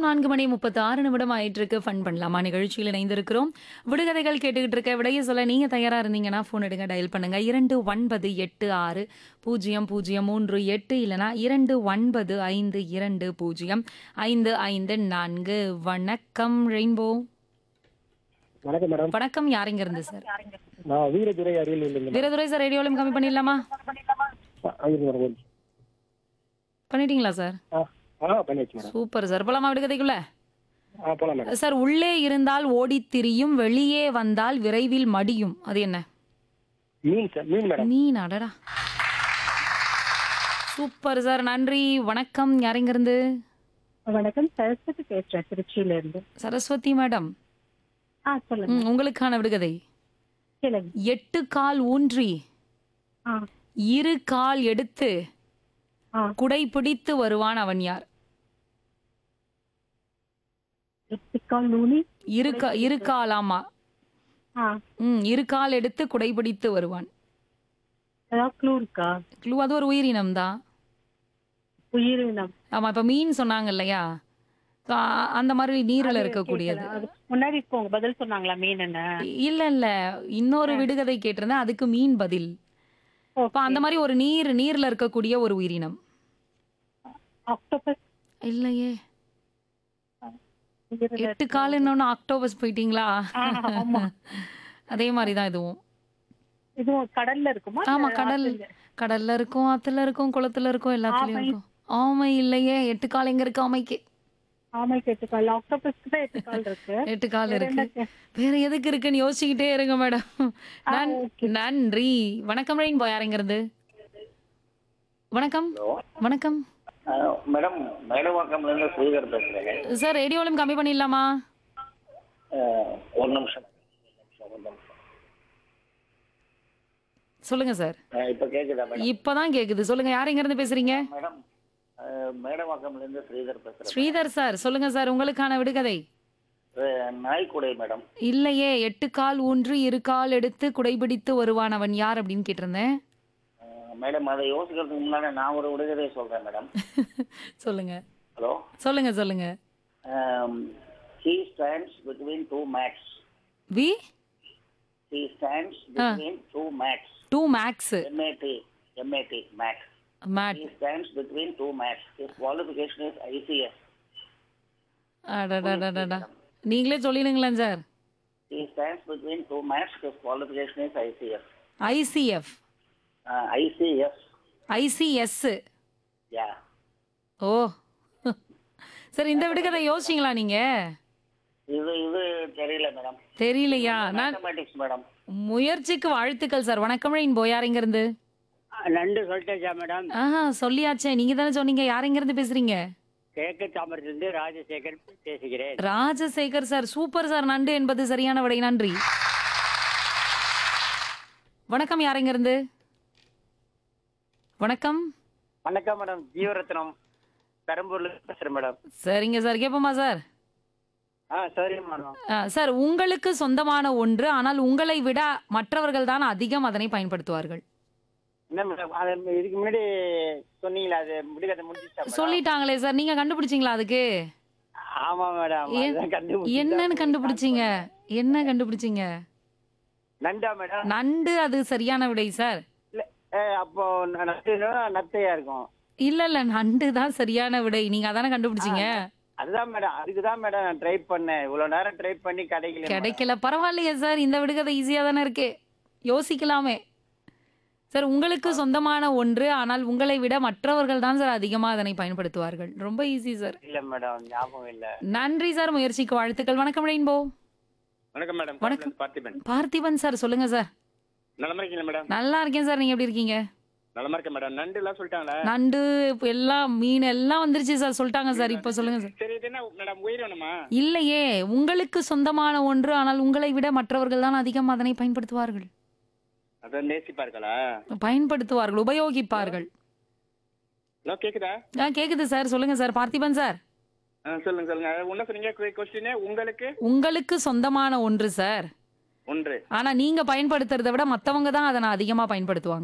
நான்கு மணி முப்பத்தி ஆறு நிமிடம் ஆயிட்டு இருக்கு ஃபன் பண்ணலாமா நிகழ்ச்சியில் இணைந்திருக்கிறோம் விடுகதைகள் கேட்டுக்கிட்டு இருக்க விடைய சொல்ல நீங்க தயாரா இருந்தீங்கன்னா ஃபோன் எடுங்க டயல் பண்ணுங்க இரண்டு ஒன்பது எட்டு ஆறு பூஜ்ஜியம் பூஜ்ஜியம் மூன்று எட்டு இல்லனா இரண்டு ஒன்பது ஐந்து இரண்டு பூஜ்ஜியம் ஐந்து ஐந்து நான்கு வணக்கம் ரெயின்போ வணக்கம் மேடம் வணக்கம் யாருங்க இருந்து சார் நான் வீரதுரை அருகில் இருந்து வீரதுரை சார் ரேடியோலையும் கம்மி பண்ணிடலாமா மேடம் பண்ணிட்டீங்களா சார் ஆ ஆ பண்ணியாச்சு மேடம் சூப்பர் சார் போலாமா விடுகதைக்குள்ள ஆ போலாம் மேடம் சார் உள்ளே இருந்தால் ஓடித் திரியும் வெளியே வந்தால் விரைவில் மடியும் அது என்ன மீன் சார் மீன் மேடம் நீ நடடா சூப்பர் சார் நன்றி வணக்கம் யாருங்க இருந்து வணக்கம் சரஸ்வதி பேசுறேன் திருச்சியில இருந்து சரஸ்வதி மேடம் ஆ சொல்லுங்க ம், உங்களுக்கான விடுகதை கேளுங்க எட்டு கால் ஊன்றி ஆ இரு கால் எடுத்து ஆ குடை பிடித்து வருவான் அவன் யார் எத்திக்கால் நூனி இரு கா இரு கால் ஆமா ஆ ம் இரு கால் எடுத்து குடை பிடித்து வருவான் ஏதாவது க்ளூ இருக்கா க்ளூ அது ஒரு உயிரினம் தான் உயிரினம் ஆமா இப்ப மீன் சொன்னாங்க இல்லையா So, அ- அந்த மாதிரி நீரில் இருக்கக்கூடியது அது முன்னாடி இருக்கவங்க பதில் சொன்னாங்களா மீன் என்ன இல்ல இல்ல இன்னொரு விடுகதை கேட்டிருந்தேன் அதுக்கு மீன் பதில் அப்ப அந்த மாதிரி ஒரு நீர் நீர்ல இருக்கக்கூடிய ஒரு உயிரினம் ஆக்டோபஸ் இல்லையே எட்டு கால் இன்னொன்னு ஆக்டோபஸ் போயிட்டீங்களா ஆமா அதே மாதிரி தான் இதுவும் இதுவும் கடல்ல இருக்குமா ஆமா இல்ல கடல் ஆத்துல? கடல்ல இருக்கும் ஆத்துல இருக்கும் குளத்துல இருக்கும் எல்லாத்துலயும் ஆமை. இருக்கும் ஆமை இல்லையே எட்டு கால் எங்க இருக்கு ஆமைக்கு ஆமைக்கு எட்டு கால் ஆக்டோபஸ்க்கு தான் எட்டு கால் இருக்கு எட்டு கால் வேற இருக்கு என்ன கே- வேற எதுக்கு இருக்குன்னு யோசிச்சுக்கிட்டே இருங்க மேடம் நன்றி வணக்கம் ரெயின் பாய் யாருங்கிறது வணக்கம் வணக்கம் மேடம் மேடவாக்கம்ல இருந்து ஸ்ரீதர் பேசுறேன் சார் ரேடியோலும் கம்மி பண்ணிடலாமா அஹ், ஒரு நிமிஷம் ஒரு நிமிஷம். சொல்லுங்க சார் அஹ், இப்ப கேக்குதா மேடம் இப்பதான் கேக்குது சொல்லுங்க யார் எங்க இருந்து பேசுறீங்க மேடம் அஹ், மேடவாக்கம்ல இருந்து ஸ்ரீதர் பேசுறேன் ஸ்ரீதர் சார் சொல்லுங்க சார் உங்களுக்கான விடுகதை அஹ், நாய்க்குடை மேடம் இல்லையே எட்டு கால் ஊன்றி இரு கால் எடுத்து குடைபிடித்து வருவான் அவன் யார் அப்படின்னு கேட்டிருந்தேன் அஹ், மேடம் அதை யோசிக்கிறதுக்கு முன்னாடி நான் ஒரு விடுகதை சொல்றேன் மேடம் சொல்லுங்க ஹலோ சொல்லுங்க சொல்லுங்க he stands between two maths we he stands between two maths two maths M A D M A D maths mad he stands between two maths his qualification is ICS அடடடடடா நீங்களே சொல்லிடுங்களேன் sir He stands between two maths. His qualification is ICS. ICF Uh, ICS. ICS Yeah. ஓ sir இந்த விடுகதை யோசிச்சிங்களா நீங்க இது இது தெரியல மேடம் தெரியலையா நான் மேத்தமெட்டிக்ஸ் மேடம் முயற்சிக்கு வாழ்த்துக்கள் சார் வணக்கம் ரெயின் போய் யார் இருந்து நண்டு சொல்லிட்டேச்சா மேடம் ஆஹா சொல்லியாச்சே நீங்க தானே சொன்னீங்க யார் இருந்து பேசுறீங்க கிழக்கு தாமரத்திலிருந்து ராஜசேகர் பேசுகிறேன் ராஜசேகர் சார் சூப்பர் சார் நண்டு என்பது சரியான விடை நன்றி வணக்கம் யார் இருந்து வணக்கம் வணக்கம் மேடம் ஜீவரத்னம் பெரம்பூர்ல இருந்து பேசுறேன் மேடம் சரிங்க சார் கேட்போமா சார் ஆ சரி மேடம் ஆ, சார் உங்களுக்கு சொந்தமான ஒன்று ஆனால் உங்களை விட மற்றவர்கள் தான் அதிகம் அதனை பயன்படுத்துவார்கள் என்ன மேடம் அது இதுக்கு முன்னாடி சொன்னீங்களா அது முடிக்கிறத முடிஞ்சிச்சா மேடம்? சொல்லிட்டாங்களே சார் நீங்க கண்டுபிடிச்சீங்களா அதுக்கு ஆமா மேடம் ஏன்- அதுதான் கண்டுபிடிச்சேன். என்னன்னு கண்டுபிடிச்சீங்க என்ன கண்டுபிடிச்சீங்க நண்டா மேடம் நண்டு அது சரியான விடை சார் இல்ல ஏ, அப்போ ந- நண்டுனா நத்தையா இருக்கும் இல்ல இல்ல நண்டு தான் சரியான விடை நீங்க அதானே கண்டுபிடிச்சீங்க அதுதான் மேடம் அதுக்கு தான் மேடம் நான் ட்ரை பண்ணேன் இவ்வளவு நேரம் ட்ரை பண்ணி கிடைக்கல மேடம். கிடைக்கல பரவாயில்லையே சார் இந்த விடுகதை ஈஸியா தானே இருக்கு யோசிக்கலாமே சார் உங்களுக்கு சொந்தமான ஒன்று ஆனால் உங்களை விட மற்றவர்கள் தான் சார் அதிகமா அதனை பயன்படுத்துவார்கள் ரொம்ப ஈஸி சார் இல்ல மேடம் ஞாபகம் இல்ல நன்றி சார் முயற்சிக்கு வாழ்த்துக்கள் வணக்கம் ரெயின்போ வணக்கம் மேடம் வணக்கம். பார்த்திபன் பார்த்திபன் சார் சொல்லுங்க சார் நலமா இருக்கீங்களா மேடம் நல்லா இருக்கேன் சார் நீங்க எப்படி இருக்கீங்க நலமா இருக்கேன் மேடம் நண்டு எல்லாம் சொல்லிட்டாங்களா நண்டு இப்ப எல்லாம் மீன் எல்லாம் வந்துருச்சு சார் சொல்லிட்டாங்க சார் இப்போ சொல்லுங்க சார் சரி இது என்ன மேடம் உயிரினமா இல்லையே உங்களுக்கு சொந்தமான ஒன்று ஆனால் உங்களை விட மற்றவர்கள் தான் அதிகம் அதனை பயன்படுத்துவார்கள் அதான் நேசிப்பார்களா பயன்படுத்துவார்கள் உபயோகிப்பார்கள் ஹலோ கேக்குதா ஆ கேக்குது சார் சொல்லுங்க சார் பார்த்திபன் சார் ஆ, சொல்லுங்க சொல்லுங்க என்ன சொன்னீங்க கொஸ்டின் உங்களுக்கு உங்களுக்கு சொந்தமான ஒன்று சார் ஒன்று ஆனா நீங்க பயன்படுத்துறதை விட மத்தவங்க தான் அதனை அதிகமா பயன்படுத்துவாங்க